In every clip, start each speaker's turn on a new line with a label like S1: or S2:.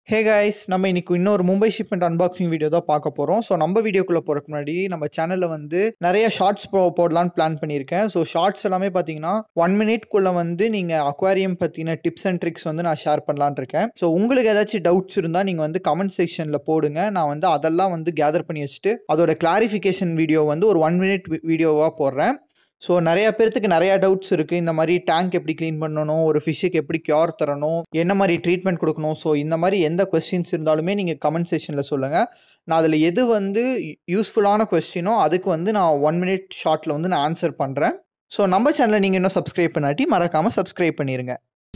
S1: hey guys நம்ம இன்னைக்கு இன்னொரு மும்பை ஷிப்மெண்ட் அன்பாக்சிங் வீடியோ தான் பார்க்க போகிறோம் ஸோ நம்ம வீடியோக்குள்ளே போகிறதுக்கு முன்னாடி நம்ம சேனலில் வந்து நிறைய ஷார்ட்ஸ் போ போடலான்னு பிளான் பண்ணியிருக்கேன் ஸோ ஷார்ட்ஸ் எல்லாமே பார்த்தீங்கன்னா ஒன் மினிட்குள்ளே வந்து நீங்கள் அக்வாரியம் பற்றின டிப்ஸ் அண்ட் ட்ரிக்ஸ் வந்து நான் ஷேர் பண்ணலான்னு இருக்கேன் ஸோ உங்களுக்கு ஏதாச்சும் டவுட்ஸ் இருந்தால் நீங்கள் வந்து கமெண்ட் செக்ஷனில் போடுங்க நான் வந்து அதெல்லாம் வந்து கேதர் பண்ணி வச்சுட்டு அதோட கிளாரிஃபிகேஷன் வீடியோ வந்து ஒரு ஒன் மினிட் வீடியோவாக போடுறேன் ஸோ நிறைய பேர்த்துக்கு நிறையா டவுட்ஸ் இருக்குது இந்த மாதிரி டேங்க் எப்படி க்ளீன் பண்ணணும் ஒரு ஃபிஷ்ஷுக்கு எப்படி கியூர் தரணும் என்ன மாதிரி ட்ரீட்மெண்ட் கொடுக்கணும் ஸோ இந்த மாதிரி எந்த கொஸ்டின்ஸ் இருந்தாலுமே நீங்கள் கமெண்ட் செக்ஷனில் சொல்லுங்கள் நான் அதில் எது வந்து யூஸ்ஃபுல்லான கொஸ்டினோ அதுக்கு வந்து நான் ஒன் மினிட் ஷார்ட்டில் வந்து நான் ஆன்சர் பண்ணுறேன் ஸோ நம்ம சேனலை நீங்கள் இன்னும் சப்ஸ்கிரைப் பண்ணாட்டி மறக்காமல் சப்ஸ்கிரைப் பண்ணிடுங்க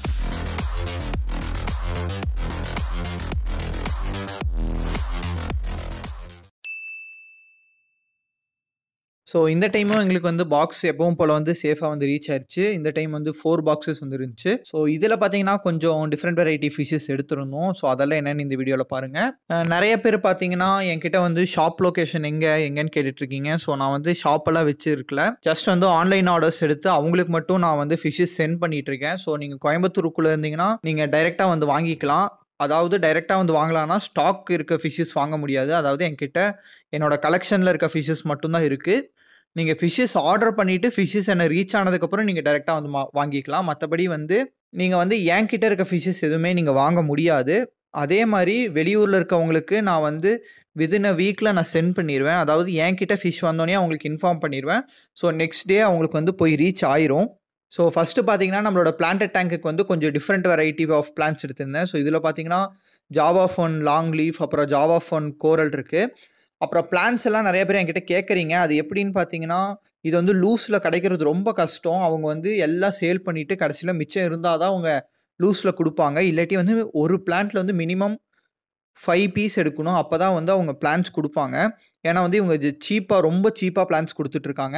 S1: ஸோ இந்த டைமும் எங்களுக்கு வந்து பாக்ஸ் எப்பவும் போல் வந்து சேஃபாக வந்து ரீச் ஆயிடுச்சு இந்த டைம் வந்து ஃபோர் பாக்ஸஸ் வந்து இருந்துச்சு ஸோ இதில் பார்த்தீங்கன்னா கொஞ்சம் டிஃப்ரெண்ட் வெரைட்டி ஃபிஷஸ் எடுத்திருந்தோம் ஸோ அதெல்லாம் என்னென்னு இந்த வீடியோவில் பாருங்கள் நிறைய பேர் பார்த்தீங்கன்னா என்கிட்ட வந்து ஷாப் லொக்கேஷன் எங்கே எங்கேன்னு கேட்டுட்ருக்கீங்க ஸோ நான் வந்து ஷாப்பெல்லாம் வச்சுருக்கல ஜஸ்ட் வந்து ஆன்லைன் ஆர்டர்ஸ் எடுத்து அவங்களுக்கு மட்டும் நான் வந்து ஃபிஷ்ஷஸ் சென்ட் பண்ணிட்டு இருக்கேன் ஸோ நீங்கள் கோயம்புத்தூருக்குள்ளே இருந்தீங்கன்னா நீங்கள் டைரெக்டாக வந்து வாங்கிக்கலாம் அதாவது டைரெக்டாக வந்து வாங்கலாம்னா ஸ்டாக் இருக்க ஃபிஷ்ஷஸ் வாங்க முடியாது அதாவது என்கிட்ட என்னோட கலெக்ஷனில் இருக்க ஃபிஷ்ஷஸ் மட்டும்தான் இருக்குது நீங்கள் ஃபிஷ்ஷஸ் ஆர்டர் பண்ணிவிட்டு ஃபிஷ்ஷஸ் என்ன ரீச் ஆனதுக்கப்புறம் நீங்கள் டைரெக்டாக வந்து மா- வாங்கிக்கலாம் மற்றபடி வந்து நீங்கள் வந்து என்கிட்ட இருக்க ஃபிஷ்ஷஸ் எதுவுமே நீங்கள் வாங்க முடியாது அதே மாதிரி வெளியூரில் இருக்கவங்களுக்கு நான் வந்து விதின் அ வீக்கில் நான் சென்ட் பண்ணிடுவேன் அதாவது என்கிட்ட ஃபிஷ் வந்தோடனே அவங்களுக்கு இன்ஃபார்ம் பண்ணிடுவேன் ஸோ நெக்ஸ்ட் டே அவங்களுக்கு வந்து போய் ரீச் ஆயிரும் ஸோ ஃபஸ்ட்டு பார்த்தீங்கன்னா நம்மளோட பிளான்டட் டேங்க்குக்கு வந்து கொஞ்சம் டிஃப்ரெண்ட் வெரைட்டி ஆஃப் பிளான்ஸ் எடுத்திருந்தேன் ஸோ இதில் பார்த்தீங்கன்னா ஜாவா ஃபோன் லாங் லீஃப் அப்புறம் ஜாவா ஃபோன் கோரல் இருக்குது அப்புறம் பிளான்ஸ் எல்லாம் நிறைய பேர் என்கிட்ட கேட்குறீங்க அது எப்படின்னு பார்த்தீங்கன்னா இது வந்து லூஸில் கிடைக்கிறது ரொம்ப கஷ்டம் அவங்க வந்து எல்லாம் சேல் பண்ணிவிட்டு கடைசியில் மிச்சம் இருந்தால் தான் அவங்க லூஸில் கொடுப்பாங்க இல்லாட்டி வந்து ஒரு பிளான்ட்டில் வந்து மினிமம் ஃபைவ் பீஸ் எடுக்கணும் அப்போ தான் வந்து அவங்க பிளான்ஸ் கொடுப்பாங்க ஏன்னா வந்து இவங்க சீப்பாக ரொம்ப சீப்பாக பிளான்ஸ் கொடுத்துட்ருக்காங்க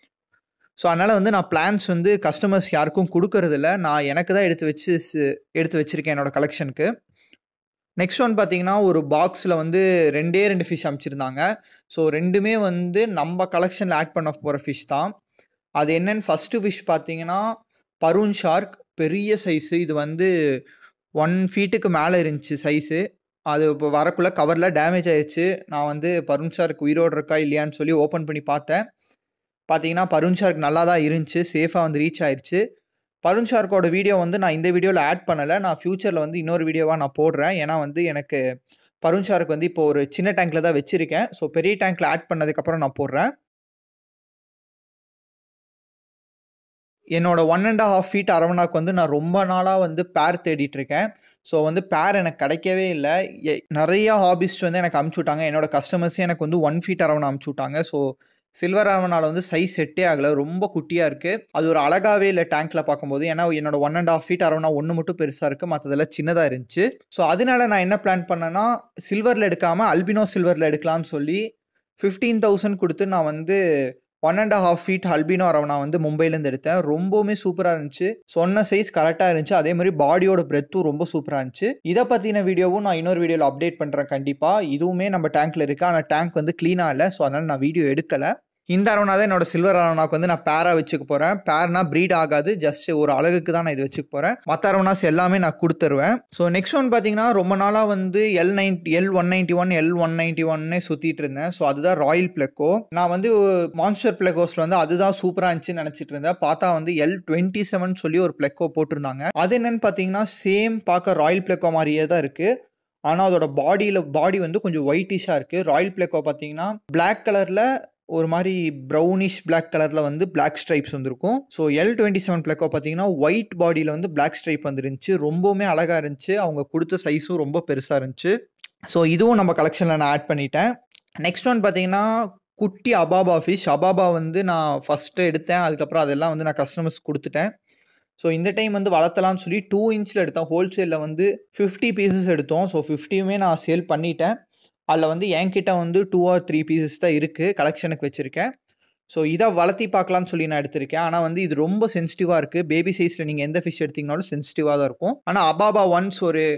S1: ஸோ அதனால் வந்து நான் பிளான்ஸ் வந்து கஸ்டமர்ஸ் யாருக்கும் கொடுக்கறதில்ல நான் எனக்கு தான் எடுத்து வச்சு ஸ்- எடுத்து வச்சுருக்கேன் என்னோட கலெக்ஷனுக்கு நெக்ஸ்ட் ஒன் பார்த்தீங்கன்னா ஒரு பாக்ஸில் வந்து ரெண்டே ரெண்டு ஃபிஷ் அமைச்சிருந்தாங்க ஸோ ரெண்டுமே வந்து நம்ம கலெக்ஷனில் ஆட் பண்ண போகிற ஃபிஷ் தான் அது என்னன்னு ஃபஸ்ட்டு ஃபிஷ் பார்த்தீங்கன்னா பரூன் ஷார்க் பெரிய சைஸு இது வந்து ஒன் ஃபீட்டுக்கு மேலே இருந்துச்சு சைஸு அது இப்போ வரக்குள்ளே கவரில் டேமேஜ் ஆயிடுச்சு நான் வந்து பருண் ஷார்க் உயிரோடு இருக்கா இல்லையான்னு சொல்லி ஓப்பன் பண்ணி பார்த்தேன் பார்த்தீங்கன்னா பருண் ஷார்க் நல்லா தான் இருந்துச்சு சேஃபாக வந்து ரீச் ஆயிடுச்சு பருண் ஷார்க்கோட வீடியோ வந்து நான் இந்த வீடியோவில் ஆட் பண்ணலை நான் ஃப்யூச்சரில் வந்து இன்னொரு வீடியோவாக நான் போடுறேன் ஏன்னா வந்து எனக்கு பருண் ஷார்க் வந்து இப்போ ஒரு சின்ன டேங்க்கில் தான் வச்சுருக்கேன் ஸோ பெரிய டேங்க்கில் ஆட் பண்ணதுக்கப்புறம் நான் போடுறேன் என்னோட ஒன் அண்ட் ஹாஃப் ஃபீட் அரவணாக்கு வந்து நான் ரொம்ப நாளாக வந்து பேர் தேடிட்டு இருக்கேன் ஸோ வந்து பேர் எனக்கு கிடைக்கவே இல்லை எ- நிறைய ஹாபிஸ்ட் வந்து எனக்கு அமுச்சு விட்டாங்க என்னோட கஸ்டமர்ஸே எனக்கு வந்து ஒன் ஃபீட் அரவணா அமுச்சு விட்டாங்க ஸோ சில்வர் அரவணால வந்து சைஸ் செட்டே ஆகலை ரொம்ப குட்டியாக இருக்குது அது ஒரு அழகாவே இல்லை டேங்க்கில் பார்க்கும்போது ஏன்னா என்னோட one and half feet arowana ஒன்று மட்டும் பெருசாக இருக்குது மற்றதெல்லாம் சின்னதாக இருந்துச்சு ஸோ அதனால நான் என்ன பிளான் பண்ணேன்னா சில்வரில் எடுக்காமல் அல்பினோ சில்வரில் எடுக்கலாம்னு சொல்லி ஃபிஃப்டீன் தௌசண்ட் கொடுத்து நான் வந்து one and half feet albino arowana வந்து மும்பைலேருந்து எடுத்தேன் ரொம்பவுமே சூப்பராக இருந்துச்சு சொன்ன சைஸ் கரெக்டாக இருந்துச்சு அதே மாதிரி பாடியோட பிரெத்தும் ரொம்ப சூப்பராக இருந்துச்சு இதை பற்றின வீடியோவும் நான் இன்னொரு வீடியோவில் அப்டேட் பண்ணுறேன் கண்டிப்பாக இதுவுமே நம்ம டேங்க்கில் இருக்குது ஆனால் டேங்க் வந்து க்ளீனாக இல்லை ஸோ அதனால் நான் வீடியோ எடுக்கலை இந்த அரவணா தான் என்னோட சில்வர் அரவணாக்கு வந்து நான் பேரா வச்சுக்க போகிறேன் பேர்னா ப்ரீட் ஆகாது ஜஸ்ட் ஒரு அழகுக்கு தான் நான் இது வச்சுக்க போகிறேன் மற்ற அரவணாஸ் எல்லாமே நான் கொடுத்துருவேன் ஸோ நெக்ஸ்ட் ஒன் பார்த்தீங்கன்னா ரொம்ப நாளாக வந்து L ninety L one ninety one L one ninety ஒன்னே சுற்றிட்டு இருந்தேன் ஸோ அதுதான் ராயல் பிளெக்கோ நான் வந்து மான்ஸ்டர் பிளெக்கோஸில் வந்து அதுதான் சூப்பராக இருந்துச்சுன்னு நினச்சிட்டு இருந்தேன் பார்த்தா வந்து எல் டுவெண்ட்டி செவன் சொல்லி ஒரு பிளெக்கோ போட்டிருந்தாங்க அது என்னன்னு பார்த்தீங்கன்னா சேம் பார்க்க ராயல் பிளெக்கோ மாதிரியே தான் இருக்குது ஆனால் அதோட பாடியில் பாடி வந்து கொஞ்சம் ஒயிட்டிஷாக இருக்குது ராயல் பிளெக்கோ பார்த்தீங்கன்னா Black கலரில் ஒரு மாதிரி ப்ரௌனிஷ் Black கலரில் வந்து Black ஸ்ட்ரைப்ஸ் வந்திருக்கும் so L twenty seven pleco பார்த்தீங்கன்னா ஒயிட் பாடியில் வந்து Black ஸ்ட்ரைப் வந்துருந்துச்சு ரொம்பவுமே அழகாக இருந்துச்சு அவங்க கொடுத்த சைஸும் ரொம்ப பெருசாக இருந்துச்சு ஸோ இதுவும் நம்ம கலெக்ஷனில் நான் ஆட் பண்ணிட்டேன் நெக்ஸ்ட் ஒன் பார்த்தீங்கன்னா குட்டி அபாபா ஃபிஷ் அபாபா வந்து நான் ஃபஸ்ட்டு எடுத்தேன் அதுக்கப்புறம் அதெல்லாம் வந்து நான் கஸ்டமர்ஸ் கொடுத்துட்டேன் ஸோ இந்த டைம் வந்து வளர்த்தலாம்னு சொல்லி டூ இன்ச்சில் எடுத்தோம் ஹோல்சேலில் வந்து ஃபிஃப்டி பீசஸ் எடுத்தோம் ஸோ ஃபிஃப்டியுமே நான் சேல் பண்ணிட்டேன் அதில் வந்து என்கிட்ட வந்து டூ ஆர் த்ரீ பீசஸ் தான் இருக்குது கலெக்ஷனுக்கு வச்சுருக்கேன் ஸோ இதை வளர்த்தி பார்க்கலாம்னு சொல்லி நான் எடுத்திருக்கேன் ஆனால் வந்து இது ரொம்ப சென்சிட்டிவாக இருக்குது பேபி சைஸில் நீங்கள் எந்த ஃபிஷ் எடுத்தீங்கனாலும் சென்சிட்டிவாக தான் இருக்கும் ஆனால் அபாபா ஒன்ஸ் ஒரு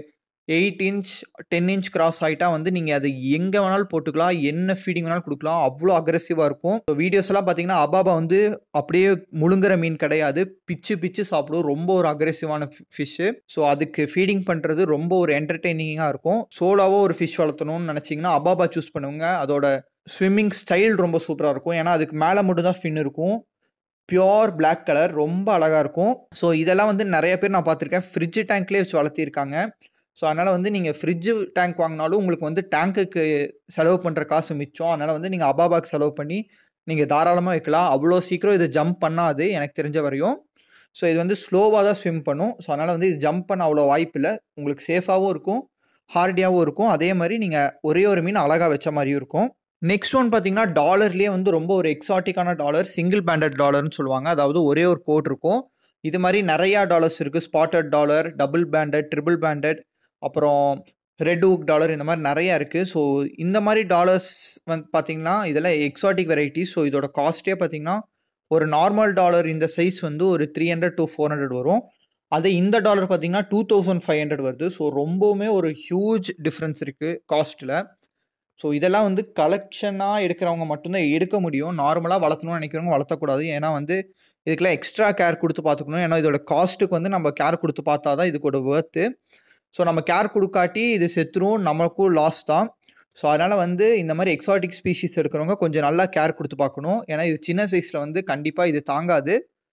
S1: eight inch ten inch cross ஆகிட்டா வந்து நீங்கள் அது எங்கே வேணாலும் போட்டுக்கலாம் என்ன ஃபீடிங் வேணாலும் கொடுக்கலாம் அவ்வளோ அக்ரெசிவாக இருக்கும் ஸோ வீடியோஸ் எல்லாம் பார்த்தீங்கன்னா அபாபா வந்து அப்படியே முழுங்குற மீன் கிடையாது பிச்சு பிச்சு சாப்பிடும் ரொம்ப ஒரு அக்ரெசிவான ஃபிஷ்ஷு ஸோ அதுக்கு ஃபீடிங் பண்ணுறது ரொம்ப ஒரு என்டர்டெய்னிங்காக இருக்கும் சோலாவோ ஒரு ஃபிஷ் வளர்த்தணும்னு நினச்சிங்கன்னா அபாபா சூஸ் பண்ணுங்க அதோட ஸ்விம்மிங் ஸ்டைல் ரொம்ப சூப்பராக இருக்கும் ஏன்னா அதுக்கு மேலே மட்டும் தான் ஃபின் இருக்கும் பியோர் பிளாக் கலர் ரொம்ப அழகாக இருக்கும் ஸோ இதெல்லாம் வந்து நிறைய பேர் நான் பார்த்துருக்கேன் ஃப்ரிட்ஜ் டேங்க்லேயே வச்சு வளர்த்திருக்காங்க ஸோ அதனால் வந்து நீங்கள் ஃப்ரிட்ஜு டேங்க் வாங்கினாலும் உங்களுக்கு வந்து டேங்க்குக்கு செலவு பண்ணுற காசு மிச்சம் அதனால் வந்து நீங்கள் அபாபாக்கு செலவு பண்ணி நீங்கள் தாராளமாக வைக்கலாம் அவ்வளோ சீக்கிரம் இது ஜம்ப் பண்ணாது எனக்கு தெரிஞ்ச வரையும் ஸோ இது வந்து ஸ்லோவாக தான் ஸ்விம் பண்ணும் ஸோ அதனால் வந்து இது ஜம்ப் பண்ண அவ்வளோ வாய்ப்பு இல்லை உங்களுக்கு சேஃபாகவும் இருக்கும் ஹார்டியாகவும் இருக்கும் அதே மாதிரி நீங்கள் ஒரே ஒரு மீன் அழகாக வச்ச மாதிரியும் இருக்கும் நெக்ஸ்ட் ஒன் பார்த்தீங்கன்னா டாலர்லேயே வந்து ரொம்ப ஒரு எக்ஸாட்டிக்கான டாலர் சிங்கிள் பேண்டட் டாலர்னு சொல்லுவாங்க அதாவது ஒரே ஒரு கோட் இருக்கும் இது மாதிரி நிறையா டாலர்ஸ் இருக்குது spotted dollar double banded triple banded அப்புறம் ரெட் ஊக் டாலர் இந்த மாதிரி நிறையா இருக்குது ஸோ இந்த மாதிரி டாலர்ஸ் வந்து பார்த்தீங்கன்னா இதெல்லாம் எக்ஸாட்டிக் வெரைட்டி ஸோ இதோட காஸ்ட்டே பார்த்தீங்கன்னா ஒரு நார்மல் டாலர் இந்த சைஸ் வந்து ஒரு three hundred to four hundred வரும் அதே இந்த டாலர் பார்த்தீங்கன்னா டூ தௌசண்ட் ஃபைவ் ஹண்ட்ரட் வருது ஸோ ரொம்பவுமே ஒரு ஹியூஜ் டிஃப்ரென்ஸ் இருக்குது காஸ்ட்டில் ஸோ இதெல்லாம் வந்து கலெக்ஷனாக எடுக்கிறவங்க மட்டும்தான் எடுக்க முடியும் நார்மலாக வளர்த்தணும்னு நினைக்கிறவங்க வளர்த்தக்கூடாது ஏன்னா வந்து இதுக்கெல்லாம் எக்ஸ்ட்ரா கேர் கொடுத்து பார்த்துக்கணும் ஏன்னா இதோட காஸ்ட்டுக்கு வந்து நம்ம கேர் கொடுத்து பார்த்தா தான் இதுக்கோட ஒர்த்து ஸோ நம்ம கேர் கொடுக்காட்டி இது செத்துரும் நமக்கும் லாஸ் தான் ஸோ அதனால் வந்து இந்த மாதிரி எக்ஸாட்டிக் ஸ்பீஷிஸ் எடுக்கிறவங்க கொஞ்சம் நல்லா கேர் கொடுத்து பார்க்கணும் ஏன்னா இது சின்ன சைஸில் வந்து கண்டிப்பாக இது தாங்காது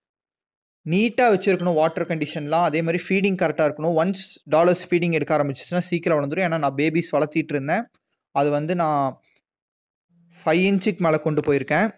S1: நீட்டாக வச்சுருக்கணும் வாட்டர் கண்டிஷன்லாம் அதே மாதிரி ஃபீடிங் கரெக்டாக இருக்கணும் ஒன்ஸ் டாலர்ஸ் ஃபீடிங் எடுக்க ஆரம்பிச்சிச்சுன்னா சீக்கிரம் வளர்ந்துடும் ஏன்னா நான் பேபிஸ் வளர்த்திட்டு இருந்தேன் அது வந்து நான் ஃபைவ் இன்ச்சுக்கு மேலே கொண்டு போயிருக்கேன்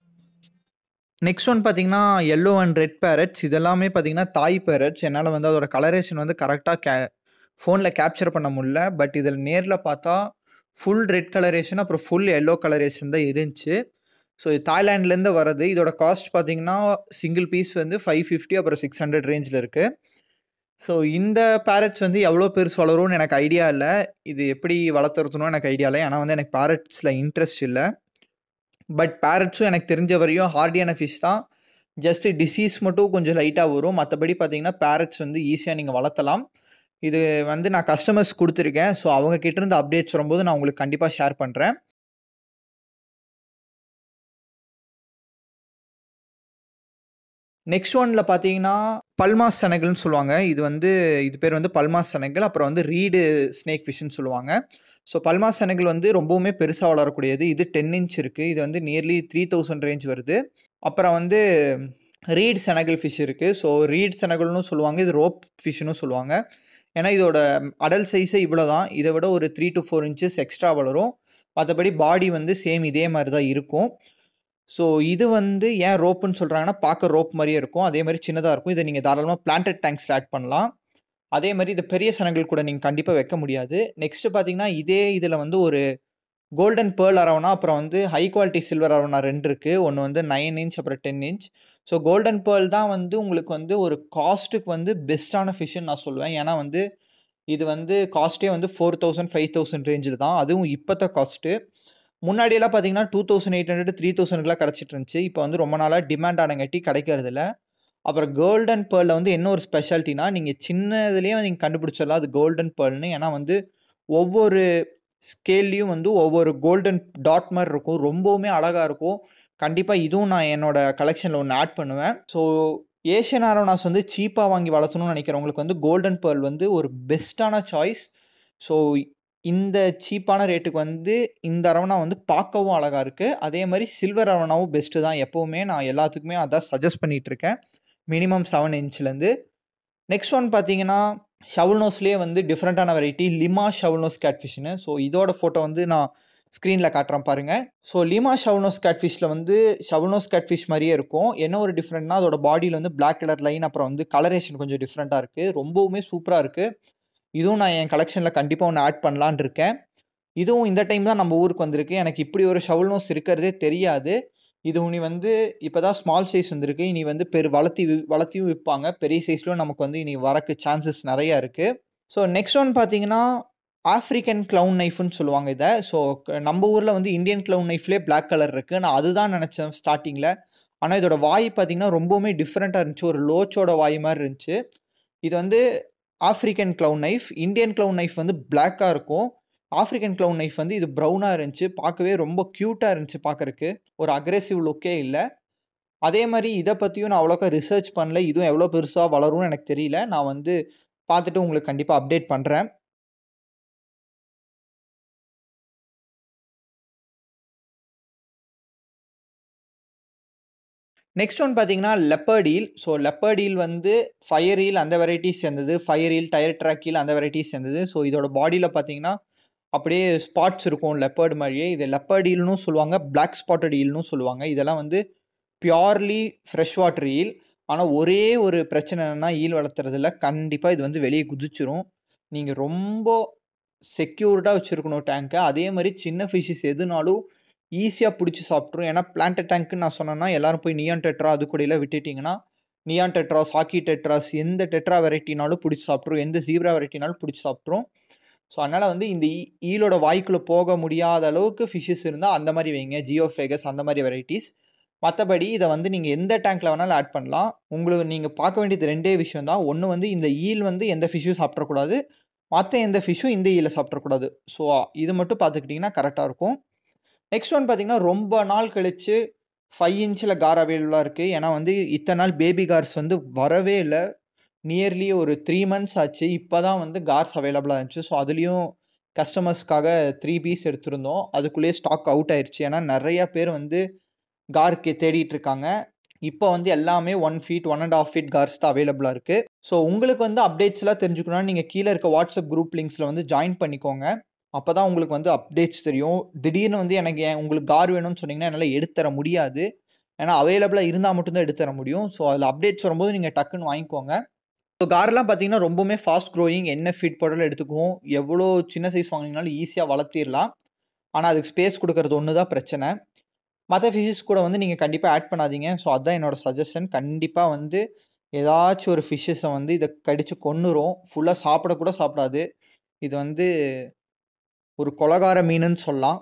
S1: நெக்ஸ்ட் ஒன் பார்த்தீங்கன்னா எல்லோ அண்ட் ரெட் பேரட்ஸ் இதெல்லாமே பார்த்தீங்கன்னா தாய் பேரட்ஸ் என்னால் வந்து அதோட கலரேஷன் வந்து கரெக்டாக கே ஃபோனில் கேப்சர் பண்ண முடியல பட் இதில் நேரில் பார்த்தா ஃபுல் ரெட் கலரேஷன் அப்புறம் ஃபுல் எல்லோ கலரேஷன் தான் இருந்துச்சு ஸோ இது தாய்லாண்ட்லேருந்து வரது இதோட காஸ்ட் பார்த்தீங்கன்னா சிங்கிள் பீஸ் வந்து ஃபைவ் ஃபிஃப்டி அப்புறம் சிக்ஸ் ஹண்ட்ரட் ரேஞ்சில் இருக்குது ஸோ இந்த பேரட்ஸ் வந்து எவ்வளோ பெருசு வளரும்னு எனக்கு ஐடியா இல்லை இது எப்படி வளர்த்துறதுனும் எனக்கு ஐடியா இல்லை ஏன்னா வந்து எனக்கு பேரட்ஸில் இன்ட்ரெஸ்ட் இல்லை பட் பேரட்ஸும் எனக்கு தெரிஞ்ச வரையும் ஹார்டியான ஃபிஷ் தான் ஜஸ்ட்டு டிசீஸ் மட்டும் கொஞ்சம் லைட்டாக வரும் மற்றபடி பார்த்தீங்கன்னா பேரட்ஸ் வந்து ஈஸியாக நீங்கள் வளர்த்தலாம் இது வந்து நான் கஸ்டமர்ஸ் கொடுத்துருக்கேன் ஸோ அவங்க கிட்டேருந்து அப்டேட்ஸ் வரும்போது நான் உங்களுக்கு கண்டிப்பாக ஷேர் பண்ணுறேன் நெக்ஸ்ட் ஒனில் பார்த்தீங்கன்னா பல்மாஸ் சனைகள்னு சொல்லுவாங்க இது வந்து இது பேர் வந்து பல்மாஸ் சனைகள் அப்புறம் வந்து ரீடு ஸ்னேக் ஃபிஷ்னு சொல்லுவாங்க ஸோ பல்மாஸ் சனைகள் வந்து ரொம்பவுமே பெருசாக வளரக்கூடியது இது டென் இன்ச் இருக்குது இது வந்து நியர்லி த்ரீ தௌசண்ட் ரேஞ்ச் வருது அப்புறம் வந்து ரீட் செனகல் ஃபிஷ் இருக்குது ஸோ ரீட் செனகல்னு சொல்லுவாங்க இது ரோப் ஃபிஷ்னு சொல்லுவாங்க ஏன்னா இதோட அடல் சைஸே இவ்வளோ தான் இதை விட ஒரு three to four inches extra வளரும் மற்றபடி பாடி வந்து சேம் இதே மாதிரி தான் இருக்கும் ஸோ இது வந்து ஏன் ரோப்புன்னு சொல்கிறாங்கன்னா பார்க்க ரோப் மாதிரியே இருக்கும் அதே மாதிரி சின்னதாக இருக்கும் இதை நீங்கள் தாராளமாக பிளான்டட் டேங்க்ஸில் ஆட் பண்ணலாம் அதே மாதிரி இது பெரிய சனங்கள் கூட நீங்கள் கண்டிப்பாக வைக்க முடியாது நெக்ஸ்ட்டு பார்த்தீங்கன்னா இதே இதில் வந்து ஒரு கோல்டன் பேர்ல் அரவணா அப்புறம் வந்து ஹை குவாலிட்டி சில்வர் அரவணா ரெண்டு இருக்குது ஒன்று வந்து நைன் இன்ச் அப்புறம் ten inch so golden pearl தான் வந்து உங்களுக்கு வந்து ஒரு காஸ்ட்டுக்கு வந்து பெஸ்ட்டான ஃபிஷ்ஷுன்னு நான் சொல்லுவேன் ஏன்னா வந்து இது வந்து காஸ்ட்டே வந்து ஃபோர் தௌசண்ட் ஃபைவ் தௌசண்ட் ரேஞ்சில் தான் அதுவும் இப்போத்த காஸ்ட்டு முன்னாடியெல்லாம் பார்த்தீங்கன்னா two thousand eight hundred three தௌசண்ட்க்குலாம் கிடச்சிட்டு இருந்துச்சு இப்போ வந்து ரொம்ப நாளாக டிமாண்ட் ஆனங்காட்டி கிடைக்கிறதில்ல அப்புறம் கோல்டன் பேர்லில் வந்து என்ன ஒரு ஸ்பெஷாலிட்டினா நீங்கள் சின்னதுலேயே நீங்கள் கண்டுபிடிச்சிடலாம் அது கோல்டன் பேர்ல்னு ஏன்னா வந்து ஒவ்வொரு ஸ்கேல்லையும் வந்து ஒவ்வொரு கோல்டன் டாட் மாதிரி இருக்கும் ரொம்பவுமே அழகாக இருக்கும் கண்டிப்பாக இதுவும் நான் என்னோட கலெக்ஷனில் ஒன்று ஆட் பண்ணுவேன் ஸோ ஏஷியன் ஆரோனாஸ் வந்து சீப்பாக வாங்கி வளர்த்தணும்னு நினைக்கிறவங்களுக்கு வந்து கோல்டன் பேர்ல் வந்து ஒரு பெஸ்ட்டான சாய்ஸ் ஸோ இந்த சீப்பான ரேட்டுக்கு வந்து இந்த அரவணா வந்து பார்க்கவும் அழகாக இருக்குது அதே மாதிரி சில்வர் அரவணாவும் பெஸ்ட்டு தான் எப்போவுமே நான் எல்லாத்துக்குமே அதான் சஜஸ்ட் பண்ணிகிட்ருக்கேன் மினிமம் செவன் இன்ச்லேருந்து நெக்ஸ்ட் ஒன் பார்த்தீங்கன்னா ஷவுல்னோஸ்லேயே வந்து டிஃப்ரெண்ட்டான வெரைட்டி லிமா ஷவுல்னோஸ் கேட்ஃபிஷ்னு ஸோ இதோட ஃபோட்டோ வந்து நான் ஸ்க்ரீனில் காட்டுறேன் பாருங்கள் ஸோ லிமா ஷவுனோஸ் கேட்ஃபிஷில் வந்து ஷவுனோஸ் கேட்ஃபிஷ் மாதிரியே இருக்கும் என்ன ஒரு டிஃப்ரெண்ட்னா அதோட பாடியில் வந்து பிளாக் கலர் லைன் அப்புறம் வந்து கலரேஷன் கொஞ்சம் டிஃப்ரெண்ட்டாக இருக்குது ரொம்பவுமே சூப்பராக இருக்குது இதுவும் நான் என் கலெக்ஷனில் கண்டிப்பாக ஒன்று ஆட் பண்ணலான் இருக்கேன் இதுவும் இந்த டைம் தான் நம்ம ஊருக்கு வந்திருக்கு எனக்கு இப்படி ஒரு ஷவுல்னோஸ் இருக்கிறதே தெரியாது இது இனி வந்து இப்போ தான் ஸ்மால் சைஸ் வந்திருக்கு இனி வந்து பெரு வளர்த்தி வளர்த்தியும் விற்பாங்க பெரிய சைஸ்லையும் நமக்கு வந்து இனி வரக்கு சான்சஸ் நிறையா இருக்குது ஸோ நெக்ஸ்ட் ஒன் பார்த்தீங்கன்னா ஆஃப்ரிக்கன் க்ளவுன் நைஃப்னு சொல்லுவாங்க இதை ஸோ நம்ம ஊரில் வந்து இந்தியன் க்ளவுன் நைஃப்லேயே பிளாக் கலர் இருக்குது நான் அதுதான் நினச்சேன் ஸ்டார்டிங்கில் ஆனால் இதோட வாய் பார்த்தீங்கன்னா ரொம்பவுமே டிஃப்ரெண்ட்டாக இருந்துச்சு ஒரு லோச்சோட வாய் மாதிரி இருந்துச்சு இது வந்து African clown knife Indian clown knife வந்து பிளாக்காக இருக்கும் ஆஃப்ரிக்கன் க்ளவுன் நைஃப் வந்து இது ப்ரௌனாக இருந்துச்சு பார்க்கவே ரொம்ப க்யூட்டாக இருந்துச்சு பார்க்குறக்கு ஒரு அக்ரெசிவ் லுக்கே இல்லை அதே மாதிரி இதை பற்றியும் நான் அவ்வளோக்கா ரிசர்ச் பண்ணல இதுவும் எவ்வளோ பெருசாக வளரும்னு எனக்கு தெரியல நான் வந்து பார்த்துட்டு உங்களுக்கு கண்டிப்பாக அப்டேட் பண்ணுறேன் நெக்ஸ்ட் ஒன் பார்த்தீங்கன்னா leopard eel so leopard eel வந்து ஃபயர் ஈல் அந்த வெரைட்டிஸ் சேர்ந்தது fire eel tire track eel அந்த வெரைட்டிஸ் சேர்ந்தது ஸோ இதோட பாடியில் பார்த்தீங்கன்னா அப்படியே ஸ்பாட்ஸ் இருக்கும் லெப்பர்டு மாதிரியே இது லெப்பர்ட் ஈல்னு சொல்லுவாங்க பிளாக் ஸ்பாட்டட் ஈல்னு சொல்லுவாங்க இதெல்லாம் வந்து பியோர்லி ஃப்ரெஷ் வாட்டர் ஈல் ஆனால் ஒரே ஒரு பிரச்சனை என்னென்னா ஈல் வளர்த்துறதுல கண்டிப்பாக இது வந்து வெளியே குதிச்சிரும் நீங்கள் ரொம்ப செக்யூர்டாக வச்சுருக்கணும் டேங்க்கை அதே மாதிரி சின்ன ஃபிஷ்ஷஸ் எதுனாலும் ஈஸியாக பிடிச்சி சாப்பிட்ரும் ஏன்னா பிளான்ட் டேங்க்குன்னு நான் சொன்னேன்னா எல்லாரும் போய் நியான் டெட்ரா அது கூடயில விட்டுட்டிங்கன்னா நியான் டெட்ரா சாக்கி டெட்ராஸ் எந்த டெட்ரா வெரைட்டினாலும் பிடிச்சி சாப்பிட்ரும் எந்த ஜீப்ரா வெரைட்டினாலும் பிடிச்சி சாப்பிட்ரும் ஸோ அதனால் வந்து இந்த ஈ ஈலோட வாய்க்குள்ளே போக முடியாத அளவுக்கு ஃபிஷ்ஷஸ் இருந்தால் அந்த மாதிரி வைங்க ஜியோஃபேகஸ் அந்த மாதிரி வெரைட்டிஸ் மற்றபடி இதை வந்து நீங்கள் எந்த டேங்க்கில் வேணாலும் ஆட் பண்ணலாம் உங்களுக்கு நீங்கள் பார்க்க வேண்டியது ரெண்டே விஷயம் தான் ஒன்று வந்து இந்த ஈல் வந்து எந்த ஃபிஷ்ஷும் சாப்பிட்றக்கூடாது மற்ற எந்த ஃபிஷ்ஷும் இந்த ஈலை சாப்பிட்றக்கூடாது ஸோ இது மட்டும் பார்த்துக்கிட்டிங்கன்னா கரெக்டாக இருக்கும் நெக்ஸ்ட் ஒன் பார்த்தீங்கன்னா ரொம்ப நாள் கழித்து ஃபைவ் இன்ச்சில் கார் அவைலபிளாக இருக்குது ஏன்னா வந்து இத்தனை நாள் பேபி கார்ஸ் வந்து வரவே இல்லை நியர்லி ஒரு த்ரீ மந்த்ஸ் ஆச்சு இப்போ தான் வந்து கார்ஸ் அவைலபிளாக இருந்துச்சு ஸோ அதுலேயும் கஸ்டமர்ஸ்க்காக த்ரீ பீஸ் எடுத்திருந்தோம் அதுக்குள்ளேயே ஸ்டாக் அவுட் ஆயிடுச்சு ஏன்னா நிறையா பேர் வந்து கார்க்கு தேடிட்டு இருக்காங்க இப்போ வந்து எல்லாமே one feet one and half feet gars தான் அவைலபிளாக இருக்குது ஸோ உங்களுக்கு வந்து அப்டேட்ஸ்லாம் தெரிஞ்சுக்கணும்னா நீங்கள் கீழே இருக்க வாட்ஸ்அப் குரூப் லிங்க்ஸில் வந்து ஜாயின் பண்ணிக்கோங்க அப்போ தான் உங்களுக்கு வந்து அப்டேட்ஸ் தெரியும் திடீர்னு வந்து எனக்கு ஏன் உங்களுக்கு கார் வேணும்னு சொன்னீங்கன்னா என்னால் எடுத்துற முடியாது ஏன்னா அவைலபிளாக இருந்தால் மட்டும்தான் எடுத்துற முடியும் ஸோ அதில் அப்டேட்ஸ் வரும்போது நீங்கள் டக்குன்னு வாங்கிக்கோங்க ஸோ கார்லாம் பார்த்தீங்கன்னா ரொம்பவுமே ஃபாஸ்ட் க்ரோயிங் என்ன ஃபீட் போட்டாலும் எடுத்துக்குவோம் எவ்வளோ சின்ன சைஸ் வாங்கினாலும் ஈஸியாக வளர்த்திடலாம் ஆனால் அதுக்கு ஸ்பேஸ் கொடுக்கறது ஒன்று தான் பிரச்சனை மற்ற ஃபிஷ்ஷஸ் கூட வந்து நீங்கள் கண்டிப்பாக ஆட் பண்ணாதீங்க ஸோ அதுதான் என்னோட சஜஷன் கண்டிப்பாக வந்து ஏதாச்சும் ஒரு ஃபிஷ்ஷஸை வந்து இதை கடித்து கொன்னுரும் ஃபுல்லாக சாப்பிடக்கூட சாப்பிடாது இது வந்து ஒரு கொலகார மீனுன்னு சொல்லலாம்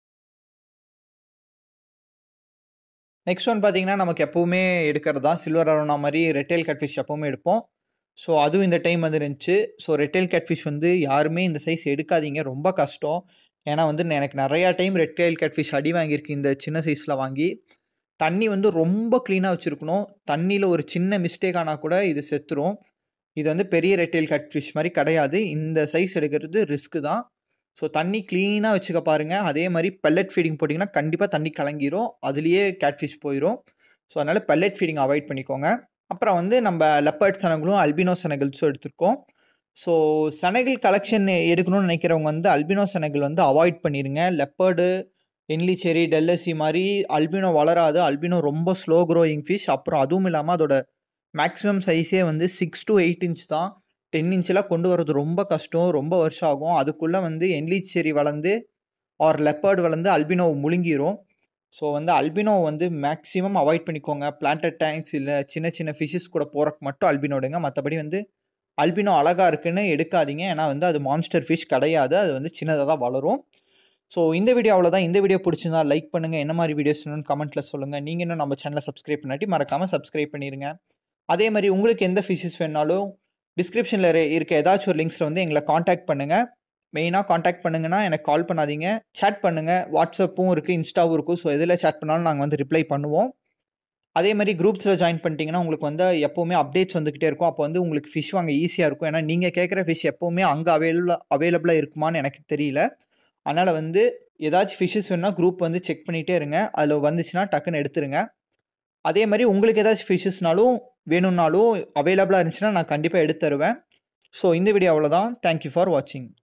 S1: நெக்ஸ்ட் ஒன் பார்த்தீங்கன்னா நமக்கு எப்போவுமே எடுக்கிறது தான் சில்வர் அரோனா மாதிரி ரெட்டேல் கட்ஃபிஷ் எப்போவுமே எடுப்போம் ஸோ அதுவும் இந்த டைம் வந்து இருந்துச்சு ஸோ ரெட்டேல் கேட்ஃபிஷ் வந்து யாருமே இந்த சைஸ் எடுக்காதீங்க ரொம்ப கஷ்டம் ஏன்னா வந்து எனக்கு நிறையா டைம் ரெட்டேல் கேட்ஃபிஷ் அடி வாங்கியிருக்கு இந்த சின்ன சைஸில் வாங்கி தண்ணி வந்து ரொம்ப க்ளீனாக வச்சுருக்கணும் தண்ணியில் ஒரு சின்ன மிஸ்டேக் ஆனால் கூட இது செத்துரும் இது வந்து பெரிய ரெட்டேல் கேட்ஃபிஷ் மாதிரி கிடையாது இந்த சைஸ் எடுக்கிறது ரிஸ்க்கு தான் ஸோ தண்ணி க்ளீனாக வச்சுக்க பாருங்கள் அதே மாதிரி பெல்லட் ஃபீடிங் போட்டிங்கன்னா கண்டிப்பாக தண்ணி கலங்கிரும் அதுலேயே கேட்ஃபிஷ் போயிடும் ஸோ அதனால் பெல்லட் ஃபீடிங் அவாய்ட் பண்ணிக்கோங்க அப்புறம் வந்து நம்ம லெப்பர்ட் சனங்களும் அல்பினோ சனகல்ஸும் எடுத்திருக்கோம் ஸோ சனகல் கலெக்ஷன் எடுக்கணும்னு நினைக்கிறவங்க வந்து அல்பினோ சனகல் வந்து அவாய்ட் பண்ணிடுங்க லெப்பர்டு என்லிச்சேரி டெல்லசி மாதிரி அல்பினோ வளராது அல்பினோ ரொம்ப ஸ்லோ க்ரோயிங் ஃபிஷ் அப்புறம் அதுவும் இல்லாமல் அதோட மேக்ஸிமம் சைஸே வந்து சிக்ஸ் டு எயிட் இன்ச் தான் டென் இன்ச்செலாம் கொண்டு வரது ரொம்ப கஷ்டம் ரொம்ப வருஷம் ஆகும் அதுக்குள்ளே வந்து என்லிச்சேரி வளர்ந்து ஆர் லெப்பர்டு வளர்ந்து அல்பினோ முழுங்கிரும் ஸோ வந்து அல்பினோ வந்து மேக்ஸிமம் அவாய்ட் பண்ணிக்கோங்க பிளான்டட் டேங்க்ஸ் இல்லை சின்ன சின்ன ஃபிஷ்ஷஸ் கூட போகிறக்கு மட்டும் அல்பினோ எடுங்க மற்றபடி வந்து அல்பினோ அழகாக இருக்குன்னு எடுக்காதீங்க ஏன்னா வந்து அது மான்ஸ்டர் ஃபிஷ் கிடையாது அது வந்து சின்னதாக தான் வளரும் ஸோ இந்த வீடியோ அவ்வளோதான் இந்த வீடியோ பிடிச்சிருந்தா லைக் பண்ணுங்கள் என்ன மாதிரி வீடியோஸ் வேணும்னு கமெண்ட்டில் சொல்லுங்கள் நீங்கள் இன்னும் நம்ம சேனலை சப்ஸ்கிரைப் பண்ணாட்டி மறக்காமல் சப்ஸ்கிரைப் பண்ணிடுங்க அதே மாதிரி உங்களுக்கு எந்த ஃபிஷ்ஷஸ் வேணாலும் டிஸ்கிரிப்ஷனில் இருக்க ஏதாச்சும் ஒரு லிங்க்ஸில் வந்து எங்களை காண்டாக்ட் பண்ணுங்கள் மெயினாக காண்டாக்ட் பண்ணுங்கன்னா எனக்கு கால் பண்ணாதீங்க சேட் பண்ணுங்கள் வாட்ஸ்அப்பும் இருக்குது இன்ஸ்டாவும் இருக்கும் ஸோ எதில் சேட் பண்ணாலும் நாங்கள் வந்து ரிப்ளை பண்ணுவோம் அதே மாதிரி குரூப்ஸில் ஜாயின் பண்ணிட்டீங்கன்னா உங்களுக்கு வந்து எப்போவுமே அப்டேட்ஸ் வந்துக்கிட்டே இருக்கும் அப்போ வந்து உங்களுக்கு ஃபிஷ் வாங்க ஈஸியாக இருக்கும் ஏன்னா நீங்கள் கேட்குற ஃபிஷ் எப்போவுமே அங்கே அவைலபிள் அவைலபிளாக இருக்குமான்னு எனக்கு தெரியல அதனால் வந்து ஏதாச்சும் ஃபிஷ்ஷஸ் வேணுன்னா குரூப் வந்து செக் பண்ணிகிட்டே இருங்க அதில் வந்துச்சுன்னா டக்குன்னு எடுத்துருங்க அதே மாதிரி உங்களுக்கு ஏதாச்சும் ஃபிஷ்ஷஸ்னாலும் வேணும்னாலும் அவைலபிளாக இருந்துச்சுன்னா நான் கண்டிப்பாக எடுத்து தருவேன் ஸோ இந்த வீடியோ அவ்வளோதான் தேங்க்யூ ஃபார் வாட்சிங்